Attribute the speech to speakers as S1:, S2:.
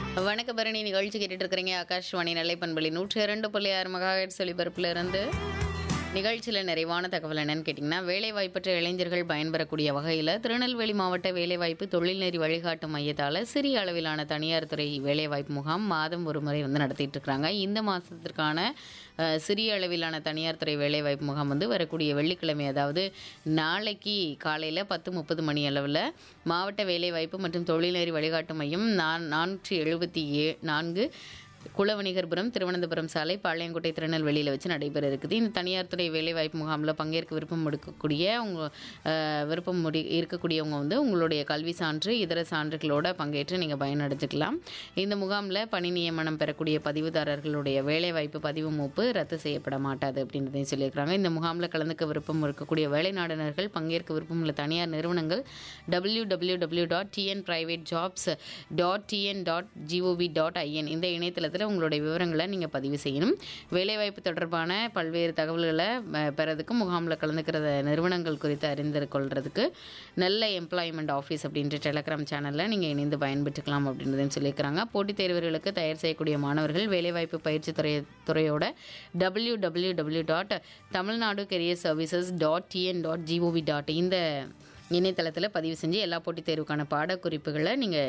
S1: வணக்க பரணி நிகழ்ச்சி கேட்டுட்டு இருக்கிறீங்க ஆகாஷ்வாணி நெல்லை பண்பலி நூற்றி இரண்டு புள்ளி ஆறு மெகாஹெட்ஸ் ஒலிபரப்புல இருந்து நிகழ்ச்சியில் நிறைவான தகவல் என்னன்னு கேட்டிங்கன்னா வேலைவாய்ப்பற்ற இளைஞர்கள் பயன்பெறக்கூடிய வகையில் திருநெல்வேலி மாவட்ட வேலைவாய்ப்பு தொழில்நெறி வழிகாட்டு மையத்தால் சிறிய அளவிலான தனியார் துறை வேலைவாய்ப்பு முகாம் மாதம் ஒரு முறை வந்து நடத்திட்டு இருக்கிறாங்க இந்த மாதத்திற்கான அஹ், சிறிய அளவிலான தனியார் துறை வேலைவாய்ப்பு முகாம் வந்து வரக்கூடிய வெள்ளிக்கிழமை அதாவது நாளைக்கு காலையில் பத்து முப்பது மணி அளவில் மாவட்ட வேலைவாய்ப்பு மற்றும் தொழில்நெறி வழிகாட்டு மையம் நான் நானூற்றி எழுபத்தி ஏ நான்கு குலவணிகர்புரம் திருவனந்தபுரம் சாலை பாளையங்கோட்டை திருநெல்வேலியில் வச்சு நடைபெற இருக்குது இந்த தனியார் துறை வேலைவாய்ப்பு முகாமில் பங்கேற்க விருப்பம் எடுக்கக்கூடிய உங்க அஹ், விருப்பம் முடி இருக்கக்கூடியவங்க வந்து உங்களுடைய கல்வி சான்று இதர சான்றுகளோட பங்கேற்று நீங்கள் பயனடைஞ்சுக்கலாம் இந்த முகாமில் பணி நியமனம் பெறக்கூடிய பதிவுதாரர்களுடைய வேலைவாய்ப்பு பதிவு மூப்பு ரத்து செய்யப்பட மாட்டாது அப்படின்றதையும் சொல்லியிருக்கிறாங்க இந்த முகாமில் கலந்துக்க விருப்பம் இருக்கக்கூடிய வேலை நாடுனர்கள் பங்கேற்க விருப்பம் உள்ள தனியார் நிறுவனங்கள் W W W dot TN private jobs dot TN dot GOV dot IN இந்த இணையதளத்தில் உங்களுடைய விவரங்களை நீங்கள் பதிவு செய்யணும் வேலைவாய்ப்பு தொடர்பான பல்வேறு தகவல்களை அஹ், பெறதுக்கு முகாமில் கலந்துக்கிற நிறுவனங்கள் குறித்து அறிந்து கொள்றதுக்கு நல்ல எம்ப்ளாய்மெண்ட் ஆஃபீஸ் அப்படின்ற டெலகிராம் சேனலில் நீங்கள் இணைந்து பயன்பெற்றுக்கலாம் அப்படின்றதையும் சொல்லியிருக்கிறாங்க போட்டித் தேர்வுகளுக்கு தயார் செய்யக்கூடிய மாணவர்கள் வேலைவாய்ப்பு பயிற்சி துறை துறையோட W W W dot Tamil Nadu career services dot TN dot GOV dot இந்த இணையதளத்தில் பதிவு செஞ்சு எல்லா போட்டித் தேர்வுக்கான பாடக்குறிப்புகளை நீங்கள்